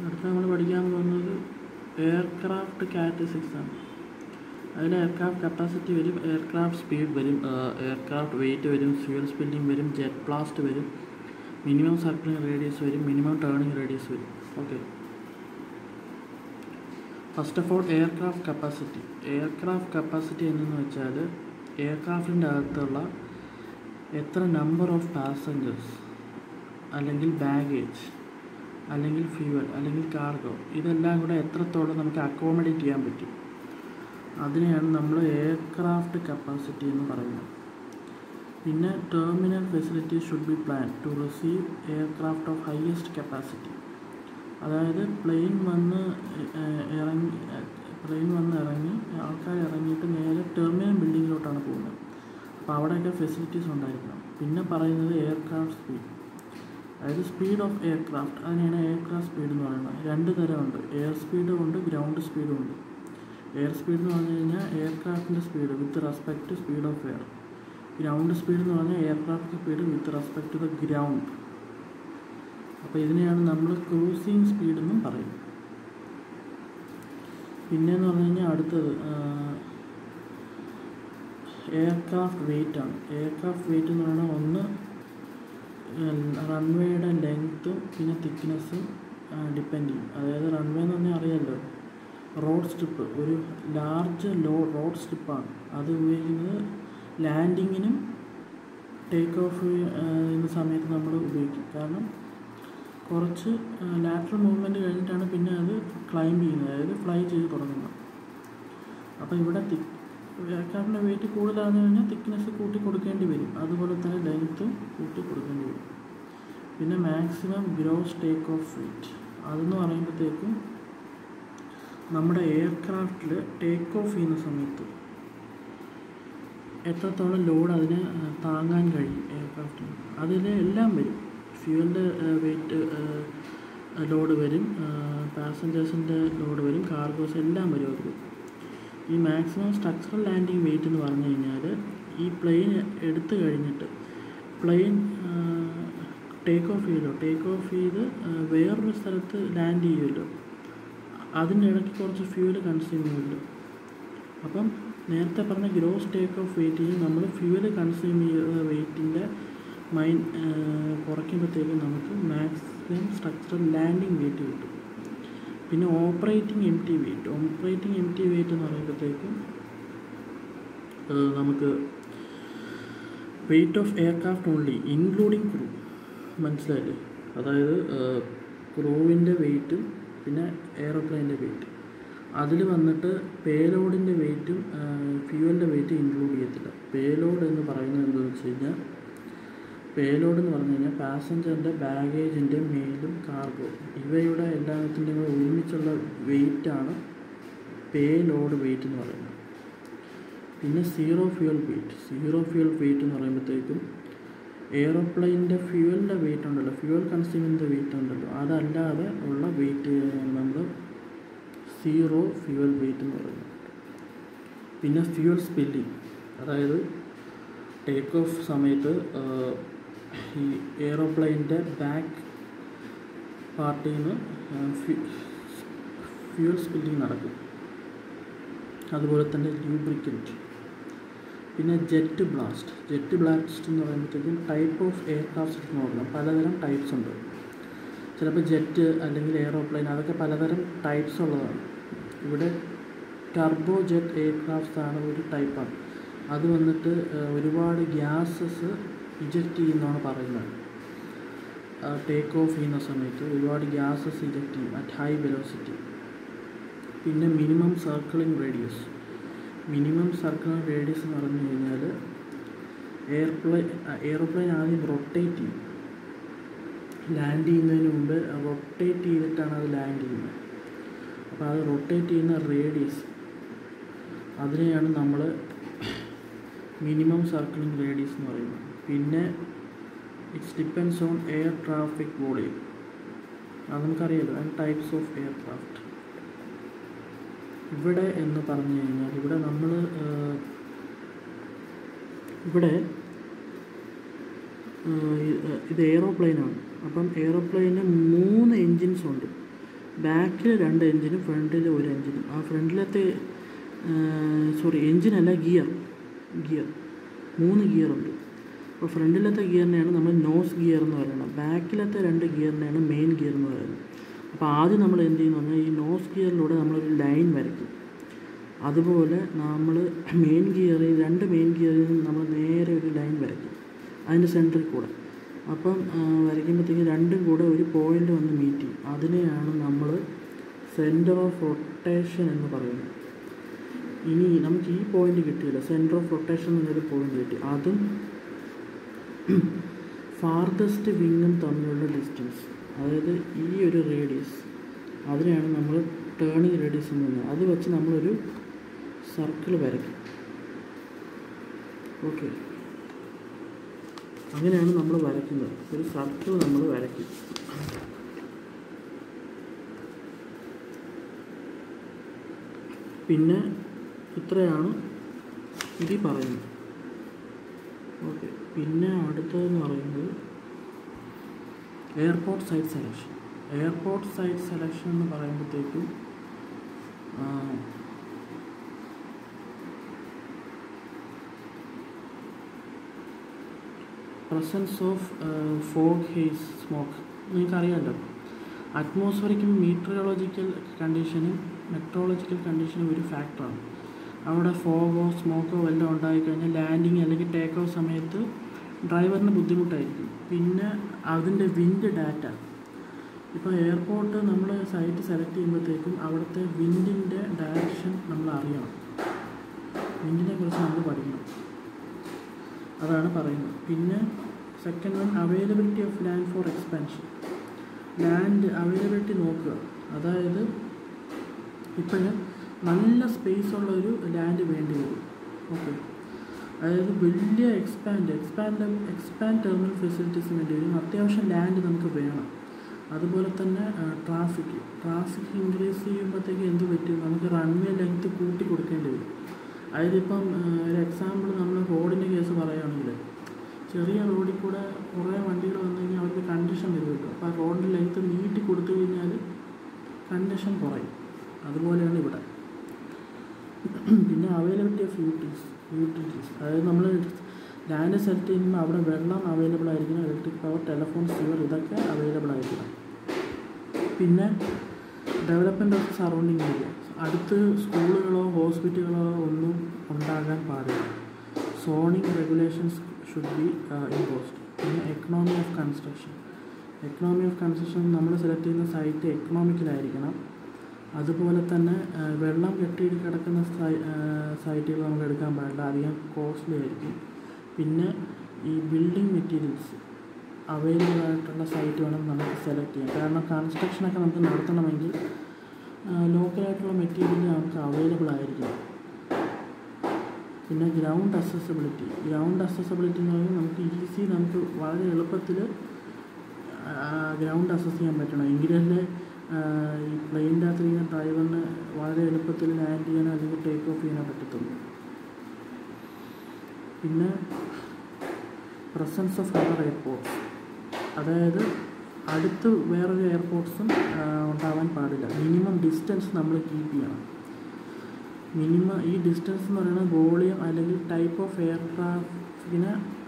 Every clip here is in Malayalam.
അടുത്ത നമ്മൾ പഠിക്കാൻ പോകുന്നത് എയർക്രാഫ്റ്റ് കാറ്റസിക്സ് ആണ് അതിൽ എയർക്രാഫ്റ്റ് കപ്പാസിറ്റി വരും എയർക്രാഫ്റ്റ് സ്പീഡ് വരും എയർക്രാഫ്റ്റ് വെയിറ്റ് വരും ഫ്യൂൽ സ്പില്ലിംഗ് വരും ജെറ്റ് ബ്ലാസ്റ്റ് വരും മിനിമം സർക്കിളിംഗ് റേഡിയസ് വരും മിനിമം ടേണിംഗ് റേഡിയസ് വരും okay first of all aircraft capacity aircraft capacity എന്തെന്ന് വെച്ചാൽ എയർക്രാഫ്റ്റിൻ്റെ അകത്തുള്ള എത്ര നമ്പർ ഓഫ് പാസഞ്ചേഴ്സ് അല്ലെങ്കിൽ ബാഗേജ് അല്ലെങ്കിൽ ഫ്യൂവൽ അല്ലെങ്കിൽ കാർഗോ ഇതെല്ലാം കൂടെ എത്രത്തോളം നമുക്ക് അക്കോമഡേറ്റ് ചെയ്യാൻ പറ്റും അതിനെയാണ് നമ്മൾ എയർക്രാഫ്റ്റ് കപ്പാസിറ്റി എന്ന് പറയുന്നത് പിന്നെ terminal facility should be plan to receive aircraft of highest capacity അതായത് പ്ലെയിൻ വന്ന് ഏഹ്, ഇറങ്ങി പ്ലെയിൻ വന്ന് ഇറങ്ങി ആൾക്കാർ ഇറങ്ങിയിട്ട് നേരെ ടെർമിനൽ ബിൽഡിങ്ങിലോട്ടാണ് പോകുന്നത് അപ്പോൾ അവിടെയൊക്കെ ഫെസിലിറ്റീസ് ഉണ്ടായിരിക്കണം പിന്നെ പറയുന്നത് എയർക്രാഫ്റ്റ് സ്പീഡ് അതായത് സ്പീഡ് ഓഫ് എയർക്രാഫ്റ്റ് അതിനെയാണ് എയർക്രാഫ്റ്റ് സ്പീഡ് എന്ന് പറയുന്നത് രണ്ട് തരമുണ്ട് എയർ സ്പീഡും ഉണ്ട് ഗ്രൗണ്ട് സ്പീഡും ഉണ്ട് എയർ സ്പീഡ് എന്ന് പറഞ്ഞു കഴിഞ്ഞാൽ എയർക്രാഫ്റ്റിൻ്റെ speed with respect to speed of air ground speed എന്ന് പറഞ്ഞാൽ aircraft speed with respect to the ground അപ്പോൾ ഇതിനെയാണ് നമ്മൾ ക്രൂസിങ് സ്പീഡ് എന്നും പറയും പിന്നെന്ന് പറഞ്ഞു കഴിഞ്ഞാൽ അടുത്തത് എയർക്രാഫ്റ്റ് വെയിറ്റ് ആണ് എയർക്രാഫ്റ്റ് വെയിറ്റ് എന്ന് പറയുന്നത് ഒന്ന് റൺവേയുടെ ലെങ്ത്തും പിന്നെ തിക്നെസ്സും ഡിപ്പെൻഡ് ചെയ്യും അതായത് റൺവേ എന്ന് പറഞ്ഞാൽ അറിയാമല്ലോ റോഡ് സ്ട്രിപ്പ് ഒരു ലാർജ് ലോ റോഡ് സ്ട്രിപ്പാണ് അത് ഉപയോഗിക്കുന്നത് ലാൻഡിങ്ങിനും ടേക്ക് ഓഫ് ചെയ്യുന്ന സമയത്ത് നമ്മൾ ഉപയോഗിക്കും കാരണം കുറച്ച് ലാറ്ററൽ മൂവ്മെൻറ്റ് കഴിഞ്ഞിട്ടാണ് പിന്നെ അത് ക്ലൈംബ് ചെയ്യുന്നത് അതായത് ഫ്ലൈ ചെയ്ത് തുടങ്ങുന്നത് അപ്പോൾ ഇവിടെ തിക് എയർക്രാഫ്റ്റിൻ്റെ വെയിറ്റ് കൂടുതലാണെന്ന് കഴിഞ്ഞാൽ തിക്നെസ് കൂട്ടി കൊടുക്കേണ്ടി വരും അതുപോലെ തന്നെ ലെങ്ത്തും കൂട്ടി കൊടുക്കേണ്ടി വരും പിന്നെ maximum gross take off weight അതെന്ന് പറയുമ്പോഴത്തേക്കും നമ്മുടെ എയർക്രാഫ്റ്റിൽ ടേക്ക് ഓഫ് ചെയ്യുന്ന സമയത്ത് എത്രത്തോളം ലോഡ് അതിന് ആ, താങ്ങാൻ കഴിയും എയർക്രാഫ്റ്റിന് അതിൽ എല്ലാം വരും ഫ്യൂവലിൻ്റെ വെയിറ്റ് ലോഡ് വരും പാസഞ്ചേഴ്സിൻ്റെ ലോഡ് വരും കാർഗോസ് എല്ലാം വരും അതിൽ ഈ മാക്സിമം സ്ട്രക്ചറൽ ലാൻഡിങ് വെയിറ്റ് എന്ന് പറഞ്ഞു കഴിഞ്ഞാൽ ഈ പ്ലെയിൻ എടുത്തു കഴിഞ്ഞിട്ട് പ്ലെയിൻ ടേക്ക് ഓഫ് ചെയ്യുമല്ലോ ടേക്ക് ഓഫ് ചെയ്ത് ആ, വേറൊരു സ്ഥലത്ത് ലാൻഡ് ചെയ്യുമല്ലോ അതിൻ്റെ ഇടയ്ക്ക് കുറച്ച് ഫ്യൂവൽ കൺസ്യൂം ചെയ്യുമല്ലോ അപ്പം നേരത്തെ പറഞ്ഞ ഗ്രോസ് ടേക്ക് ഓഫ് വെയിറ്റിൽ നമ്മൾ ഫ്യൂവൽ കൺസ്യൂം ചെയ്ത വെയിറ്റിൻ്റെ മൈൻ കുറയ്ക്കുമ്പോഴത്തേക്കും നമുക്ക് മാക്സിമം സ്ട്രക്ചറൽ ലാൻഡിങ് വെയിറ്റ് കിട്ടും പിന്നെ operating M T weight operating M T weight എന്ന് പറയുമ്പോഴത്തേക്കും ഏഹ് നമുക്ക് weight of aircraft only including crew മനസ്സിലായില്ലേ അതായത് ക്രൂവിൻ്റെ വെയിറ്റും പിന്നെ എയറോപ്ലെയിൻ്റെ വെയിറ്റ് അതിൽ വന്നിട്ട് പേലോഡിൻ്റെ വെയിറ്റും ഫ്യൂവലിൻ്റെ വെയിറ്റും ഇൻക്ലൂഡ് ചെയ്യത്തില്ല പേലോഡ് എന്ന് പറയുന്നത് എന്താണെന്ന് വെച്ച് കഴിഞ്ഞാൽ പേലോഡ് എന്ന് പറഞ്ഞു കഴിഞ്ഞാൽ പാസഞ്ചറിൻ്റെ ബാഗേജിൻ്റെ മെയിലും കാർഗോ ഇവയുടെ എല്ലാത്തിൻ്റെയും കൂടെ ഒരുമിച്ചുള്ള വെയിറ്റാണ് പേലോഡ് വെയിറ്റ് എന്ന് പറയുന്നത് പിന്നെ zero fuel weight zero fuel weight എന്ന് പറയുമ്പോഴത്തേക്കും എയറോപ്ലെയിൻ്റെ ഫ്യൂവലിൻ്റെ വെയിറ്റ് ഉണ്ടല്ലോ ഫ്യൂവൽ കൺസ്യൂമിൻ്റെ വെയിറ്റ് ഉണ്ടല്ലോ അതല്ലാതെ ഉള്ള വെയിറ്റ് നമ്മൾ സീറോ ഫ്യൂവൽ വെയിറ്റ് എന്ന് പറയുന്നത് പിന്നെ ഫ്യൂവൽ സ്പില്ലിംഗ് അതായത് ടേക്ക് ഓഫ് സമയത്ത് ആഹ്, ഈ എയറോപ്ലെയിൻ്റെ ബാക്ക് പാർട്ടിൽ നിന്ന് ഫ്യൂവൽ സ്പില്ലിംഗ് നടക്കും അതുപോലെ തന്നെ ലൂബ്രിക്കൻറ്റ് പിന്നെ ജെറ്റ് ബ്ലാസ്റ്റ് ജെറ്റ് ബ്ലാസ്റ്റ് എന്ന് പറയുമ്പോഴത്തേക്കും ടൈപ്പ് ഓഫ് എയർക്രാഫ്റ്റ് നോക്കണം പലതരം ടൈപ്സ് ഉണ്ട് ചിലപ്പോൾ ജെറ്റ് അല്ലെങ്കിൽ എയറോപ്ലെയിൻ അതൊക്കെ പലതരം ടൈപ്സ് ഉള്ളതാണ് ഇവിടെ ടർബോ ജെറ്റ് എയർക്രാഫ്റ്റ്സ് ആണ് ഒരു ടൈപ്പാണ് അത് വന്നിട്ട് ഏഹ്, ഒരുപാട് ഗ്യാസസ് ഇജക്റ്റ് ചെയ്യുന്നതാണ് പറയുന്നത് ടേക്ക് ഓഫ് ചെയ്യുന്ന സമയത്ത് ഒരുപാട് ഗ്യാസസ് ഇജക്റ്റ് ചെയ്യും അറ്റ് ഹൈ വെലോസിറ്റി പിന്നെ minimum circling radius minimum circling radius എന്ന് പറഞ്ഞു കഴിഞ്ഞാൽ എയർപ്ലെയിൻ എയർപ്ലെയിൻ ആദ്യം റൊട്ടേറ്റ് ചെയ്യും ലാൻഡ് ചെയ്യുന്നതിന് മുമ്പ് റൊട്ടേറ്റ് ചെയ്തിട്ടാണ് അത് ലാൻഡ് ചെയ്യുന്നത് അപ്പോൾ അത് റൊട്ടേറ്റ് ചെയ്യുന്ന റേഡിയസ് അതിനെയാണ് നമ്മൾ മിനിമം സർക്കിളിംഗ് റേഡിയസ് എന്ന് പറയുന്നത് പിന്നെ it's depends on air traffic volume അത് നമുക്കറിയാലോ ആൻഡ് ടൈപ്സ് ഓഫ് എയർക്രാഫ്റ്റ് ഇവിടെ എന്ന് പറഞ്ഞു കഴിഞ്ഞാൽ ഇവിടെ നമ്മൾ ഇവിടെ ഏഹ്, ഇത് എയ്റോപ്ലെയിനാണ് അപ്പം എയ്റോപ്ലെയിന് മൂന്ന് എൻജിൻസ് ഉണ്ട് ബാക്കിൽ രണ്ട് എഞ്ചിനും ഫ്രണ്ടിൽ ഒരു എഞ്ചിനും ആ ഫ്രണ്ടിലത്തെ സോറി എഞ്ചിനല്ല ഗിയർ ഗിയർ മൂന്ന് ഗിയറുണ്ട് അപ്പോൾ ഫ്രണ്ടിലത്തെ ഗിയറിനെയാണ് നമ്മൾ നോസ് ഗിയർ എന്ന് പറയുന്നത് ബാക്കിലത്തെ രണ്ട് ഗിയറിനെയാണ് മെയിൻ ഗിയർ എന്ന് പറയുന്നത് അപ്പോൾ ആദ്യം നമ്മൾ എന്ത് ചെയ്യുന്നു പറഞ്ഞാൽ ഈ നോസ് ഗിയറിലൂടെ നമ്മളൊരു ലൈൻ വരയ്ക്കും അതുപോലെ നമ്മൾ മെയിൻ ഗിയറിൽ രണ്ട് മെയിൻ ഗിയറിൽ നിന്ന് നമ്മൾ നേരെ ഒരു ലൈൻ വരയ്ക്കും അതിൻ്റെ സെൻറ്ററിൽ കൂടെ അപ്പം വരയ്ക്കുമ്പോഴത്തേക്ക് രണ്ടും കൂടെ ഒരു പോയിൻ്റ് വന്ന് മീറ്റ് ചെയ്യും അതിനെയാണ് നമ്മൾ സെൻറ്റർ ഓഫ് റൊട്ടേഷൻ എന്ന് പറയുന്നത് ഇനി നമുക്ക് ഈ പോയിന്റ് കിട്ടിയില്ല സെൻറ്റർ ഓഫ് റൊട്ടേഷൻ എന്നൊരു പോയിന്റ് കിട്ടി അതും ഫാർദസ്റ്റ് വിങ്ങും തമ്മിലുള്ള ഡിസ്റ്റൻസ് അതായത് ഈ ഒരു റേഡിയസ് അതിനെയാണ് നമ്മൾ ടേണിങ് റേഡിയസ് എന്ന് പറയുന്നത് അത് വെച്ച് നമ്മളൊരു സർക്കിൾ വരയ്ക്കും ഓക്കെ അങ്ങനെയാണ് നമ്മൾ വരയ്ക്കുന്നത് ഒരു സർക്കിൾ നമ്മൾ വരയ്ക്കും പിന്നെ ഇത്രയാണ് ഇതിൽ പറയുന്നത് ഓക്കെ പിന്നെ അടുത്തതെന്ന് പറയുന്നത് airport site selection airport site selection എന്ന് പറയുമ്പോഴത്തേക്കും presence of fog haze smoke നിങ്ങൾക്കറിയാമല്ലോ അറ്റ്മോസ്ഫറിക്കും മീറ്ററോളജിക്കൽ കണ്ടീഷനും മെട്രോളജിക്കൽ കണ്ടീഷനും ഒരു ഫാക്ടറാണ് അവിടെ ഫോഗോ സ്മോക്കോ വല്ലതും ഉണ്ടായിക്കഴിഞ്ഞാൽ ലാൻഡിങ് അല്ലെങ്കിൽ ടേക്ക് ഓഫ് സമയത്ത് ഡ്രൈവറിന് ബുദ്ധിമുട്ടായിരിക്കും പിന്നെ അതിൻ്റെ വിൻഡ് ഡാറ്റ ഇപ്പോൾ എയർപോർട്ട് നമ്മൾ സൈറ്റ് സെലക്ട് ചെയ്യുമ്പോഴത്തേക്കും അവിടുത്തെ വിൻഡിൻ്റെ ഡയറക്ഷൻ നമ്മൾ അറിയണം വിൻഡിനെ കുറിച്ച് നമ്മൾ പഠിക്കണം അതാണ് പറയുന്നത് പിന്നെ second one availability of land for expansion land availability നോക്കുക അതായത് ഇപ്പോഴ് നല്ല സ്പേസ് ഉള്ള ഒരു ലാൻഡ് വേണ്ടി വരും ഓക്കെ അതായത് വലിയ എക്സ്പാൻഡ് എക്സ്പാൻഡ് എക്സ്പാൻഡ് ടെർമിനൽ ഫെസിലിറ്റീസിന് വേണ്ടി വരും അത്യാവശ്യം ലാൻഡ് നമുക്ക് വേണം അതുപോലെ തന്നെ ട്രാഫിക് ട്രാഫിക് ഇൻക്രീസ് ചെയ്യുമ്പോഴത്തേക്ക് എന്ത് പറ്റും നമുക്ക് റൺവേ ലെങ്ത് കൂട്ടി കൊടുക്കേണ്ടി വരും അതായത് ഇപ്പം ഒരു എക്സാമ്പിൾ നമ്മൾ റോഡിൻ്റെ കേസ് പറയുകയാണെങ്കിൽ ചെറിയ റോഡിൽ കൂടെ കുറേ വണ്ടികൾ വന്നു കഴിഞ്ഞാൽ അവർക്ക് കണ്ടീഷൻ വരുമല്ലോ അപ്പോൾ ആ റോഡിൻ്റെ ലെങ്ത് നീട്ടി കൊടുത്തു കഴിഞ്ഞാൽ കണ്ടീഷൻ കുറയും അതുപോലെയാണ് ഇവിടെ പിന്നെ അവൈലബിലിറ്റി ഓഫ് യൂട്ടിലിറ്റീസ് യൂട്ടിലിറ്റീസ് അതായത് നമ്മൾ ലാൻഡ് സെലക്ട് ചെയ്യുമ്പോൾ അവിടെ വെള്ളം അവൈലബിൾ ആയിരിക്കണം ഇലക്ട്രിക് പവർ ടെലിഫോൺ സിവർ ഇതൊക്കെ അവൈലബിൾ ആയിരിക്കണം പിന്നെ ഡെവലപ്മെൻറ്റ് ഓഫ് സറൗണ്ടിങ് ഏരിയ അടുത്ത് സ്കൂളുകളോ ഹോസ്പിറ്റലുകളോ ഒന്നും ഉണ്ടാകാൻ പാടില്ല zoning regulations should be imposed പിന്നെ economy of construction economy of construction നമ്മൾ സെലക്ട് ചെയ്യുന്ന സൈറ്റ് എക്കണോമിക്കലായിരിക്കണം അതുപോലെ തന്നെ വെള്ളം കെട്ടി കിടക്കുന്ന സൈറ്റുകൾ നമുക്ക് എടുക്കാൻ പാടില്ല അധികം കോസ്റ്റ്ലി ആയിരിക്കും പിന്നെ ഈ ബിൽഡിംഗ് മെറ്റീരിയൽസ് അവൈലബിൾ ആയിട്ടുള്ള സൈറ്റ് വേണം നമുക്ക് സെലക്ട് ചെയ്യാൻ കാരണം കൺസ്ട്രക്ഷനൊക്കെ നമുക്ക് നടത്തണമെങ്കിൽ ലോക്കലായിട്ടുള്ള മെറ്റീരിയൽ നമുക്ക് അവൈലബിൾ ആയിരിക്കണം പിന്നെ ഗ്രൗണ്ട് അസസിബിലിറ്റി ഗ്രൗണ്ട് അസസിബിലിറ്റി എന്ന് പറയുമ്പോൾ നമുക്ക് ഈസി നമുക്ക് വളരെ എളുപ്പത്തിൽ ഗ്രൗണ്ട് അസസ് ചെയ്യാൻ പറ്റണം എങ്കിലല്ലേ ഈ പ്ലെയിനിൻ്റെ അകത്ത് ഇങ്ങനെ ഡ്രൈവറിന് വളരെ എളുപ്പത്തിൽ ലാൻഡ് ചെയ്യാനോ അല്ലെങ്കിൽ ടേക്ക് ഓഫ് ചെയ്യാനോ പറ്റത്തുള്ളൂ പിന്നെ പ്രസൻസ് ഓഫ് അതർ എയർപോർട്ട്സ് അതായത് അടുത്ത് വേറൊരു എയർപോർട്ട്സും ഉണ്ടാവാൻ പാടില്ല മിനിമം ഡിസ്റ്റൻസ് നമ്മൾ കീപ്പ് ചെയ്യണം മിനിമം ഈ ഡിസ്റ്റൻസ് എന്ന് പറയുന്നത് വോളിയം അല്ലെങ്കിൽ ടൈപ്പ് ഓഫ് എയർക്രാഫ്റ്റിനെ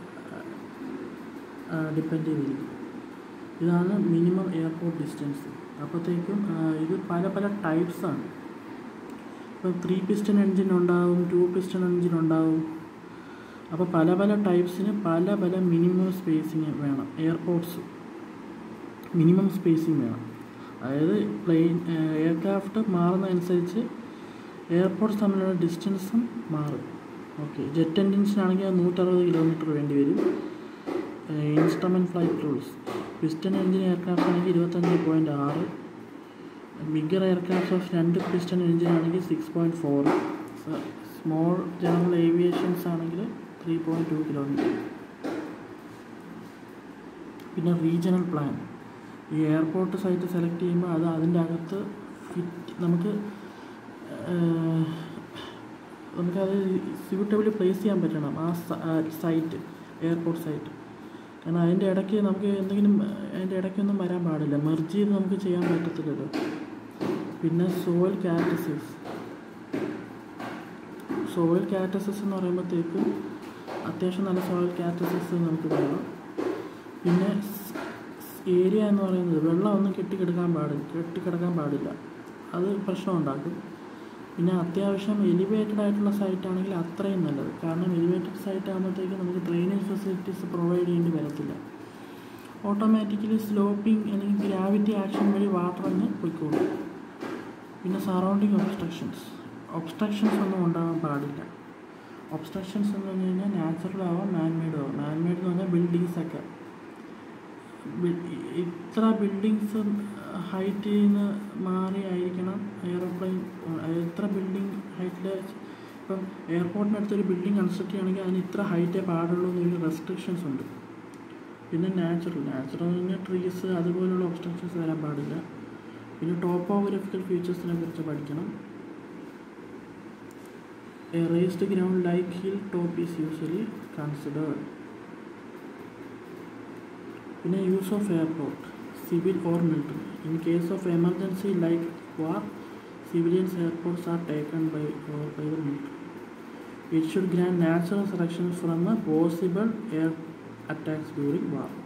ഡിപ്പെൻഡ് ചെയ്തിരിക്കും ഇതാണ് മിനിമം എയർപോർട്ട് ഡിസ്റ്റൻസ് അപ്പോഴത്തേക്കും ഇത് പല പല ടൈപ്സാണ് ഇപ്പോൾ ത്രീ പിസ്റ്റൺ എൻജിൻ ഉണ്ടാവും ടു പിസ്റ്റൺ എൻജിൻ ഉണ്ടാവും അപ്പോൾ പല പല ടൈപ്സിന് പല പല മിനിമം സ്പേസിങ് വേണം എയർപോർട്ട്സ് മിനിമം സ്പേസിങ് വേണം അതായത് പ്ലെയിൻ എയർക്രാഫ്റ്റ് മാറുന്നതനുസരിച്ച് എയർപോർട്ട്സ് തമ്മിലുള്ള ഡിസ്റ്റൻസും മാറും ഓക്കെ ജെറ്റ് എൻജിൻസിനാണെങ്കിൽ നൂറ്ററുപത് കിലോമീറ്റർ വേണ്ടി വരും instrument flight rules piston engine aircraft ആണെങ്കിൽ ഇരുപത്തഞ്ച് പോയിൻറ്റ് ആറ് ബിഗർ എയർക്രാഫ്റ്റ് ഓഫ് രണ്ട് പിസ്റ്റൺ എൻജിൻ ആണെങ്കിൽ six point four small general aviations ആണെങ്കിൽ ത്രീ പോയിൻറ്റ് ടു കിലോമീറ്റർ പിന്നെ റീജിയണൽ പ്ലാൻ ഈ എയർപോർട്ട് സൈറ്റ് സെലക്ട് ചെയ്യുമ്പോൾ അത് അതിൻ്റെ അകത്ത് ഫിറ്റ് നമുക്ക് നമുക്കത് സ്യൂട്ടബിളി പ്ലേസ് ചെയ്യാൻ പറ്റണം ആ സൈറ്റ് എയർപോർട്ട് സൈറ്റ് കാരണം അതിൻ്റെ ഇടയ്ക്ക് നമുക്ക് എന്തെങ്കിലും അതിൻ്റെ ഇടയ്ക്കൊന്നും വരാൻ പാടില്ല മെർജ് ചെയ്ത് നമുക്ക് ചെയ്യാൻ പറ്റത്തില്ലല്ലോ പിന്നെ സോയിൽ കാറ്റസിസ് സോയിൽ കാറ്റസിസ് എന്ന് പറയുമ്പോഴത്തേക്ക് അത്യാവശ്യം നല്ല സോയിൽ കാറ്റസിസ് നമുക്ക് വേണം പിന്നെ ഏരിയ എന്ന് പറയുന്നത് വെള്ളമൊന്നും കെട്ടിക്കിടക്കാൻ പാടില്ല കെട്ടിക്കിടക്കാൻ പാടില്ല അത് പ്രശ്നം ഉണ്ടാക്കും പിന്നെ അത്യാവശ്യം എലിവേറ്റഡ് ആയിട്ടുള്ള സൈറ്റ് ആണെങ്കിൽ അത്രയും നല്ലത് കാരണം എലിവേറ്റഡ് സൈറ്റ് ആകുമ്പോഴത്തേക്ക് നമുക്ക് ഡ്രെയിനേജ് ഫെസിലിറ്റീസ് പ്രൊവൈഡ് ചെയ്യേണ്ടി വരത്തില്ല ഓട്ടോമാറ്റിക്കലി സ്ലോപ്പിംഗ് അല്ലെങ്കിൽ ഗ്രാവിറ്റി ആക്ഷൻ വഴി വാട്ടർ അങ്ങ് പൊയ്ക്കോളും പിന്നെ സറൗണ്ടിങ് ഒബ്സ്ട്രക്ഷൻസ് ഒബ്സ്ട്രക്ഷൻസ് ഒന്നും ഉണ്ടാകാൻ പാടില്ല ഒബ്സ്ട്രക്ഷൻസ് എന്ന് പറഞ്ഞു കഴിഞ്ഞാൽ നാച്ചുറൽ ആവാം മാൻ മെയ്ഡും ആവാം മാൻ മെയ്ഡ് എന്ന് പറഞ്ഞാൽ ബിൽഡിങ്സൊക്കെ ഇത്ര ബിൽഡിങ്സ് ഹൈറ്റിൽ നിന്ന് മാറി ആയിരിക്കണം എയറോപ്ലെയിൻ എത്ര ബിൽഡിംഗ് ഹൈറ്റിൽ ഇപ്പം എയർപോർട്ടിനടുത്തൊരു ബിൽഡിംഗ് കൺസ്ട്രക്ട് ചെയ്യുകയാണെങ്കിൽ അതിന് ഇത്ര ഹൈറ്റേ പാടുള്ളൂ എന്നൊരു റെസ്ട്രിക്ഷൻസ് ഉണ്ട് പിന്നെ നാച്ചുറൽ നാച്ചുറൽ എന്ന് പറഞ്ഞാൽ ട്രീസ് അതുപോലുള്ള ഒബ്സ്ട്രക്ഷൻസ് വരാൻ പാടില്ല പിന്നെ ടോപ്പോഗ്രഫിക്കൽ ഫീച്ചേഴ്സിനെ കുറിച്ച് പഠിക്കണം a raised ground like hill top is usually considered പിന്നെ use of airport civil or military in case of emergency like war civilians airports are taken by or by the military it should grand natural selection from a possible air attacks during war.